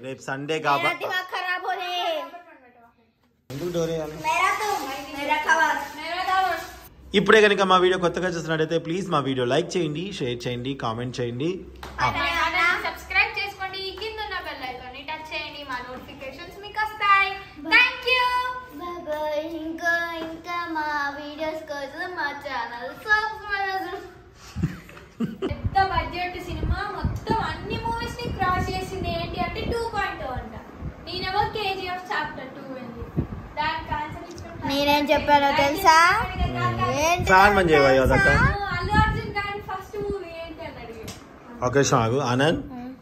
రేపు సండే मेरा కాబట్టి दिमाग खराब हो रहे हैं ఎందుకు డోర్ వేయాలి मेरा तो मेरा खबर ఇప్పుడే కనుక మా వీడియో కొత్తగా చూస్తున్నట్టయితే ప్లీజ్ మా వీడియో లైక్ చేయండి షేర్ చేయండి కామెంట్ చేయండి ఆ, సబ్స్క్రైబ్ చేసుకోండి కింద ఉన్న బెల్ ఐకాన్ ని టచ్ చేయండి మా నోటిఫికేషన్స్ మీకు వస్తాయి థ్యాంక్ యూ బాయ్ ఇంకా ఇంకా మా వీడియోస్ కోసం మా ఛానల్ సబ్స్క్రైబ్ పెద్ద బడ్జెట్ సినిమా మొత్తం అన్ని మూవీస్ ని క్రాస్ చేసింది ఏంటి అంటే టూ పాయింట్ అంట నేనేమో కేజీఎఫ్ చాప్టర్ టూ వెళ్ళి దానికి ఆన్సర్ నేనేం చెప్పానో తెలుసా? ఏంటి ఫ్యాన్ మంచి చేయవా అదక్క అల్లు అర్జున్ గారి ఫస్ట్ మూవీ ఏంటి అని అడిగాడు ఒక నిమిషం ఆగు ఆనంద్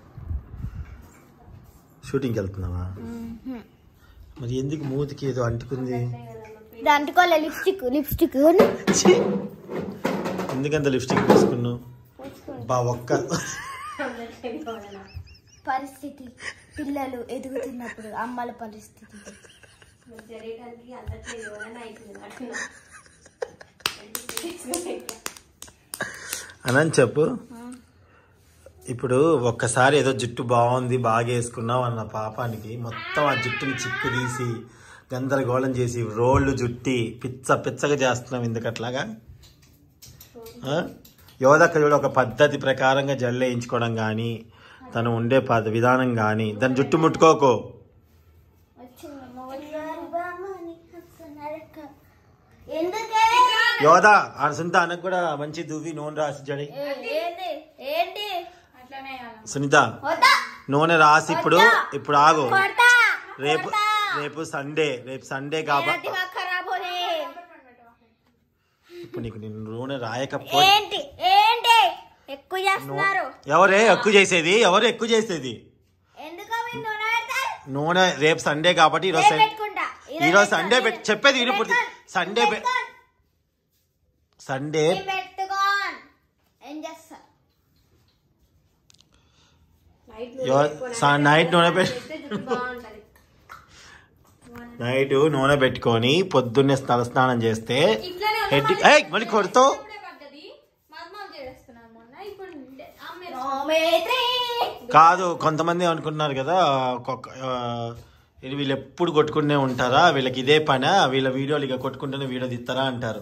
షూటింగ్కి వెళ్తున్నావా మరి ఎందుకు మూతికి ఏదో అంటుకుంది దాంట్లో లిప్స్టిక్ లిప్స్టిక్ ఛీ! ఎందుకంత లిప్స్టిక్ వేసుకున్నావు బా ఒక్క పరిస్థితి పిల్లలు ఎదుగుతున్నప్పుడు అమ్మల పరిస్థితి అనంత్ చెప్పు ఇప్పుడు ఒక్కసారి ఏదో జుట్టు బాగుంది బాగా వేసుకున్నావు అన్న పాపానికి మొత్తం ఆ జుట్టుని చిక్కు తీసి గందరగోళం చేసి రోళ్ళు జుట్టి పిచ్చ పిచ్చగా చేస్తున్నావు ఎందుకట్లాగా ఆ? యోధక్క చూడు ఒక పద్ధతి ప్రకారంగా జల్లు వేయించుకోవడం కానీ తను ఉండే పద విధానం కానీ దాని జుట్టు ముట్టుకోకు ఎందుకే యోధ ఆ సునీత అనకు కూడా మంచి దువ్వి నూనె రాసి జడి ఏంటి ఏంటి అట్లనే వేయాలి. సునీత వద్దా నూనె రాసి ఇప్పుడు ఇప్పుడు ఆగు కొడతా రేపు కొడతా. రేపు సండే రేపు సండే मेरा కాబట్టి दिमाग खराब हो रहे हैं ఇప్పుడు నీకు నేను నూనె రాయకపోతే ఏంటి ఏంటి ఎక్కువ చేస్తున్నారు ఎవరే ఎక్కువ చేసేది ఎవరు ఎక్కువ చేసేది ఎందుకో మీరు నూనె పెడతారు నూనె రేపు సండే కాబట్టి ఈరోజు రేపు సన్- పెట్టుకుంటా ఈరోజు సండే పెట్ చెప్పేది విను పూర్తి. సండే పె- పెట్టుకోన్ సండే పెట్టుకోన్ ఏం చేస్తా ఎవ- సా- నైట్ నూనె పెట్ చేస్తే జుట్టు బాగుంటది నైట్ నూనె పెట్టుకొని పొద్దున్నే తల స్నానం చేస్తే ఇట్లనే ఉన్న హెడ్ వాళ్ళు ఏయ్ మళ్ళీ కొడుతావు ఇప్పుడే పడ్డది మర్మం చేస్తున్నాను మొన్న ఇప్పుడు ఆమె నోమేత్రి కాదు కొంతమంది అనుకుంటున్నారు కదా ఒక్కొక్క- ఆ, ఇది వీళ్ళు ఎప్పుడు కొట్టుకునే ఉంటారా వీళ్ళకి ఇదే పనా వీళ్ళ వీడియోలు ఇక కొట్టుకుంటూనే వీడియో తీస్తారా అంటారు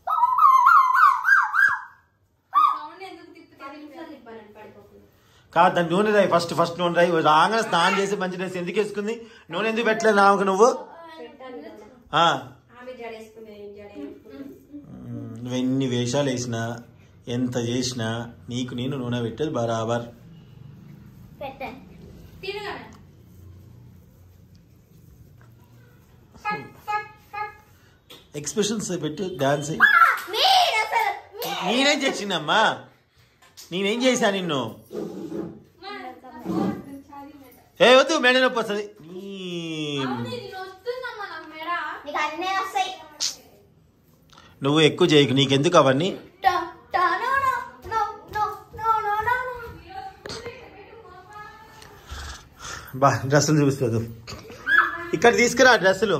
సౌండ్ ఎందుకు తిప్పుతే నిమిషాలు తిప్పాలని పడిపోకుండా కాదు దాని నూనె రాయి ఫస్ట్ ఫస్ట్ నూనె రాయి రాగానే స్నానం చేసి మంచి డ్రెస్ ఎందుకు వేసుకుంది నూనె ఎందుకు పెట్టలేదు నాకు నువ్వు ఆ, ఆమె జడేసుకునే జడే ఉమ్, నువ్వు ఎన్ని వేషాలు వేసినా ఎంత చేసినా నీకు నేను నూనె పెట్టేది బరాబర్ పెట్టాను తినగానే ఫక్ ఫక్ ఫక్ ఎక్స్ప్రెషన్స్ పెట్టి డాన్స్ మీరు అసలు మీ- నేనేం చేసిందమ్మా నేనేం చేశా నిన్ను ఏ వద్దు మేడ నొప్పి వస్తుంది నీ- వస్తుందమ్మా నాకు మేడ నీకు అన్నీ వస్తాయి నువ్వు ఎక్కువ చేయకు నీకెందుకు అవన్నీ టా, టా, no, no, no, no, no, no, no, no. బా డ్రెస్సులు చూపిస్తుంది ఇక్కడ తీసుకురా డ్రెస్సులు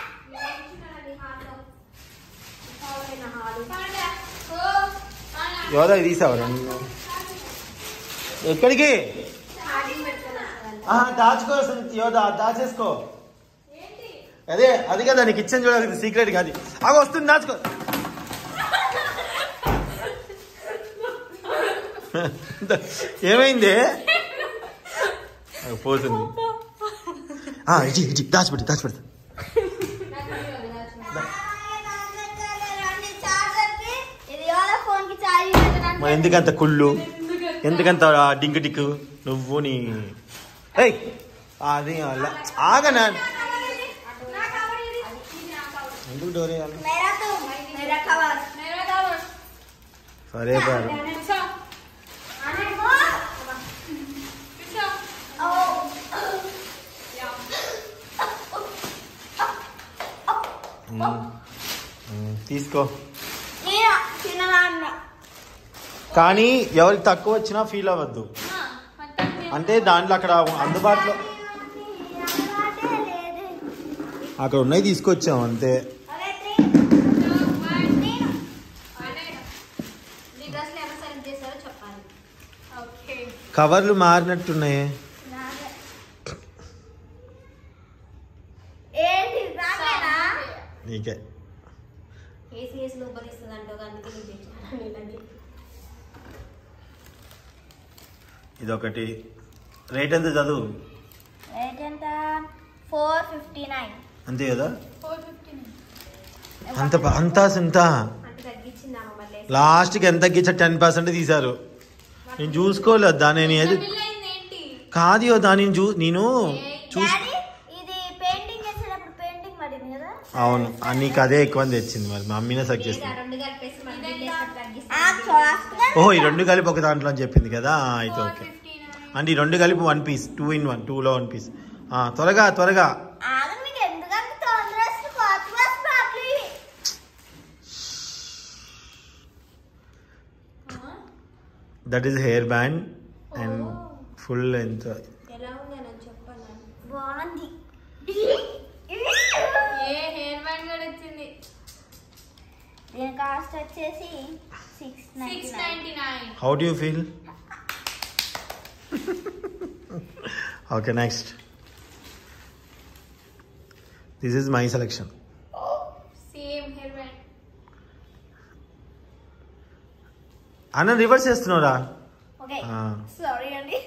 యోధ తీసావరా నిన్ను ఎక్కడికి ఆహా, దాచుకో యోధ దాచేసుకో అదే అది కదా నీకు ఇచ్చాను చూడాలి సీక్రెట్ కాదు అవి వస్తుంది దాచుకో ఏమైంది అది పోతుంది ఆ, ఇటు ఇటు దాచిపెట్టు దాచిపెట్టు రండి, చార్జర్కి. ఇది ఎవరో ఫోన్కి ఛార్జ్ పెట్టడానికి మరి ఎందుకంత కుళ్ళు ఎందుకంత డింకు టిక్కు నువ్వు నీ ఏయ్ అది అలా ఆగనా ఎందుకు డోర్ వేయాలి मेरा तो मेरा खबर మేరా కావాలి సరే బారు కూర్చో కూర్చో తీసుకో నేను తినలాన్న కానీ ఎవరికి తక్కువ వచ్చినా ఫీల్ అవ్వద్దు అంటే దాంట్లో అక్కడ అందుబాటులో అక్కడ ఉన్నాయి తీసుకొచ్చాం అంతే నీ డ్రెస్లు ఎవరు సెలెక్ట్ చేశారో చెప్పాలి ఓకే కవర్లు మారినట్టున్నాయి నీకే ఏసీ ఏసీ ఉబ్బరిస్తుంది అంటూ అందుకే నీకు తెచ్చాను ఇలాంటి ఇదొకటి రేట్ ఎంత చదువు రేట్ ఎంత ఫోర్ ఫిఫ్టీ నైన్ అంతే కదా ఫోర్ ఫిఫ్టీ అంత ప- అంతా ఇంత అంటే తగ్గించిందామా మళ్ళీ లాస్ట్కి ఎంత తగ్గించా టెన్ పర్సెంట్ తీశారు నేను చూసుకోలేదు దాన్ని నేను ఏది బిల్ అయింది ఏంటి కాదు దాన్ని చూ నేను చూస్ డాడీ ఇది పెయింటింగ్ చేసేటప్పుడు పెయింటింగ్ పడింది కదా అవును ఆ, నీకు అదే ఎక్కువ అని తెచ్చింది మరి మా అమ్మీనే సక్ లేదా చేసింది రెండు కలిపేసి మళ్ళీ ఇదెంత? లేసి ఆ, తగ్గిస్తాను సాఫ్ట్ గా ఓహో ఈ రెండు కలిపి ఒక దాంట్లో అని చెప్పింది కదా ఆ, అయితే ఫోర్ ఓకే ఫిఫ్టీ నైన్ అంటే ఈ రెండు కలిపి one piece two in one టూలో వన్ పీస్ త్వరగా త్వరగా ఆగండి మీకు ఎందుకంటే తొందర వస్తుంది కొత్త బస్ బాట్లీ that is hair band and full ఎంత ఎలా ఉంది అని చెప్పాను బాగుంది ఏ హెయిర్ బ్యాండ్ కూడా వచ్చింది దీని కాస్ట్ వచ్చేసి six six ninety nine how do you feel okay next this is my selection same hair band అన్న రివర్స్ చేస్తున్నారా ఓకే ఆ. సారీ అండి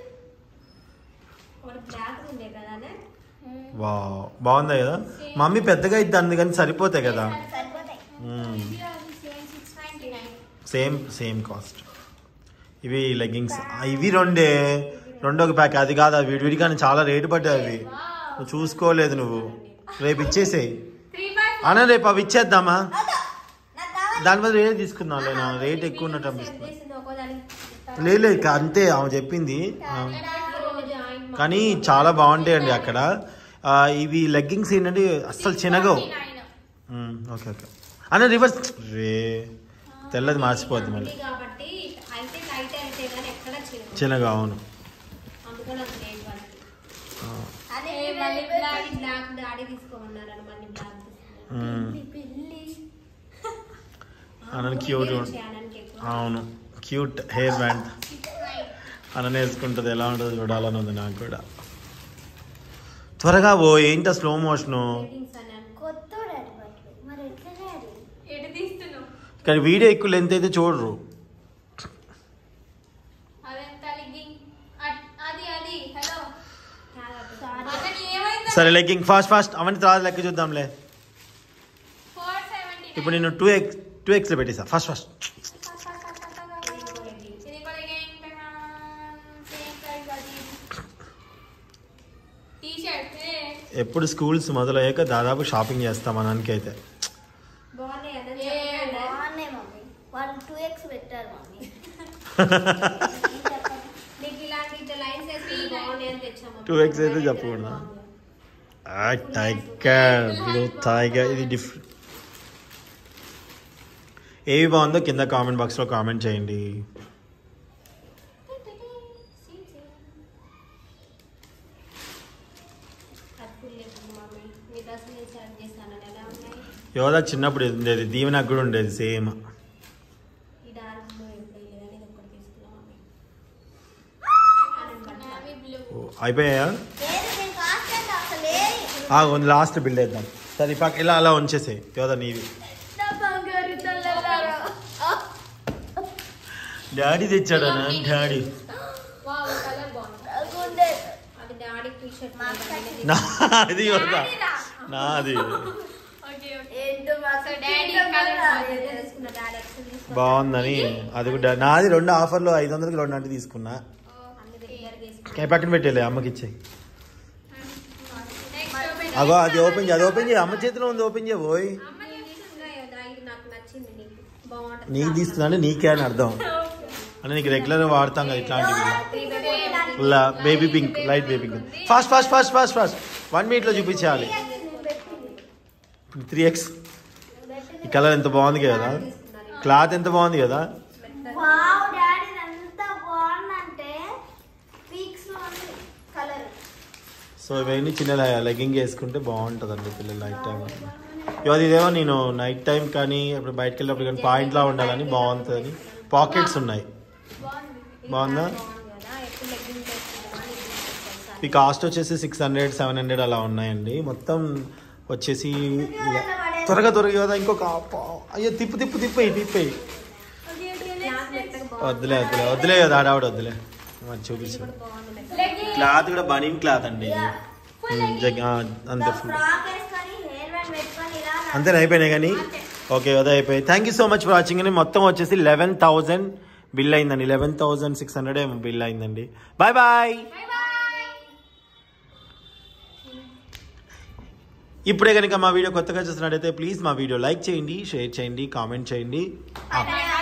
ఒకటి బ్లాక్ ఉండే కదా అనే? వా బాగుందా కదా మమ్మీ పెద్దగా ఇద్ది అందుకని సరిపోతాయి కదా సరిపోతాయి మ్మ్. Same six ninety nine same same cost ఇవి లెగ్గింగ్స్ ఇవి రెండే రెండో ప్యాక్ అది కాదు అవి విడివిడి కానీ చాలా రేటు పడ్డాయి అవి నువ్వు చూసుకోలేదు నువ్వు రేపు ఇచ్చేసేయి త్రీ బై అన్న రేపు అవి ఇచ్చేద్దామా నాకు కావాలి దాని బదులు రేట్ తీసుకుందాం లేనా రేట్ ఎక్కువ ఉన్నట్టు సెట్ అనిపిస్తుంది చేసింది ఒక్కో దానికి లేదు లేదు ఇక అంతే ఆమె చెప్పింది ఆ. రోజు జాయింట్ కానీ చాలా బాగుంటాయండి అక్కడ ఆ, ఇవి లెగ్గింగ్స్ ఏంటంటే అస్సలు చిన్నగవు నైన్ మ్మ్, ఓకే ఓకే అన్న రివర్స్ రే తెల్లది మార్చిపోద్ది మళ్ళీ ఉంది కాబట్టి అయితే లైట్ అయితే కానీ ఎక్కడ చిన్న చిన్నగా అవును అందుకని అది లేదు వాళ్ళకి ఆ, అదే ఏ మళ్ళీ డాడీ బ్లాక్ డాడీ తీసుకోమన్నారు మళ్ళీ బ్లాక్ మ్మ్. పిల్లి అన్న క్యూట్ చేయాలని ఎక్కువ అవును క్యూట్ హెయిర్ బ్యాండ్ అన్న వేసుకుంటుంది ఎలా ఉంటుందో చూడాలని ఉంది నాకు కూడా త్వరగా ఓ ఏంటో స్లో మోషను రేటింగ్స్ అని అనుకో కొత్త డాడీ బట్టలు మరి ఎట్లా డాడీ ఎటు తీస్తున్నావు కానీ వీడియో ఎక్కువ లెంత్ అయితే చూడరు అదెంత లిగ్గింగ్ అది అది హలో చాలా అతను ఏమైంది సరే లెగ్గింగ్ ఫాస్ట్ ఫాస్ట్ అవన్నీ తర్వాత లెక్క చూద్దాంలే ఫోర్ సెవెంటీ ఇప్పుడు నేను టూ ఎక్స్ టూ ఎక్స్లో పెట్టేసా ఫస్ట్ ఫస్ట్ ఇది కూడా again, same price అది టీ షర్ట్ ఎప్పుడు స్కూల్స్ మొదలయ్యాక దాదాపు షాపింగ్ చేస్తాం అనానికి అయితే బాగున్నాయి అన్న ఏ, చెప్పండి. బాగున్నాయి మమ్మీ వాళ్ళు టూ ఎక్స్ పెట్టారు మమ్మీ నీకు ఇలాంటి ఇట్లా లైన్స్ వేసి బాగున్నాయి అని తెచ్చాము 2X అయితే చెప్పకూడదా? టైగర్ బ్లూ టైగర్ ఇది డిఫరెంట్ ఏవి బాగుందో కింద కామెంట్ బాక్స్లో కామెంట్ చేయండి అది ఫుల్ ఎక్కువ మమ్మీ మీ డ్రెస్ నేను సెలెక్ట్ చేస్తాను ఎలా ఉన్నాయి యోదా చిన్నప్పుడు ఇది ఉండేది దీవెనకు కూడా ఉండేది సేమ్ ఈ డార్క్ బ్లూ ఎప్పుడు లేదని ఇది ఒక్కటి తీసుకున్నాం మమ్మీ నావీ బ్లూ అయిపోయాయా లేదు దీని కాస్ట్ ఎంత అసలు లేదు ఆ, లాస్ట్ బిల్ వేద్దాం సరే ఈ పక్క ఇలా అలా ఉంచేసే యోదా నీది నా బంగారు తల్లలారా. డాడీ తెచ్చాడు డాడీ వావ్ కలర్ బాగుంది నాకుండే. అది డాడీ టీ షర్ట్ మా అక్కకి నాది యోదా నాది ఓకే ఓకే ఏంటో మా So, daddy colour తీసుకున్న డాడీ ఎక్సెల్ తీసుకున్నా బాగుందని అది కూడా నాది రెండు ఆఫర్లో ఐదు వందలకి రెండు అంటే తీసుకున్నా అన్ని రెగ్యులర్ వేసుకున్నా ఏ పక్కన పెట్టేలే అమ్మకి ఇచ్చే నెక్స్ట్ ఓపెన్ అగో అది ఓపెన్ చేయి అది ఓపెన్ చేయి అమ్మ చేతిలో ఉంది ఓపెన్ చేయి పోయి ఇది నాకు నచ్చింది నీకు బాగుంటుంది నీకు తీసుకున్నా అంటే నీకే అని అర్థం అంటే నీకు రెగ్యులర్ వాడతాం కదా ఇట్లాంటివి ఇలా baby pink light baby pink fast fast fast fast fast one మినిట్లో చూపించాలి త్రీ ఎక్స్ ఈ కలర్ ఎంత బాగుంది కదా క్లాత్ ఎంత బాగుంది కదా వావ్ డాడీ ఎంత బాగుందంటే పీక్స్ లో ఉంది కలర్ సో ఇవన్నీ చిన్న లెగ్గింగ్ వేసుకుంటే బాగుంటుందండి పిల్లలు నైట్ టైం అది ఇదేమో నేను నైట్ టైం కానీ ఇప్పుడు బయటకు వెళ్ళినప్పుడు కానీ పాయింట్లా ఉండాలని బాగుంటుందని పాకెట్స్ ఉన్నాయి బాగుందా బాగుంది కదా ఎప్పుడు లెగ్గింగ్ వేసుకున్నా ఈ కాస్ట్ వచ్చేసి సిక్స్ హండ్రెడ్ సెవెన్ హండ్రెడ్ అలా ఉన్నాయండి మొత్తం వచ్చేసి అట్లా పడేస్తున్నావు త్వరగా త్వరగా కదా ఇంకొక పా- అయ్యో తిప్పు తిప్పు తిప్పేయి తిప్పేయి క్లాత్ మెత్తగా బాగుంది వద్దులే వద్దులే వద్దులే కదా ఆడావిడ వద్దులే మరి చూపించు బాగుంది మెత్తగా. క్లాత్ కూడా బనీన్ క్లాత్ అండి ఉమ్, జగ్- ఆ, అంతే ఫుల్ ఫ్రాక్ వేసుకొని హెయిర్ బ్యాండ్ పెట్టుకొని ఇలా అంతే అయిపోయినాయి కానీ ఓకే అదే అయిపోయి thank you so much for watching అని మొత్తం వచ్చేసి లెవెన్ థౌజండ్ బిల్ అయిందండి లెవెన్ థౌజండ్ సిక్స్ హండ్రెడ్ ఏమో బిల్ అయిందండి బాయ్ బాయ్ ఇప్పుడే కనుక మా వీడియో కొత్తగా చూస్తున్నట్టయితే ప్లీజ్ మా వీడియో లైక్ చేయండి షేర్ చేయండి కామెంట్ చేయండి పైన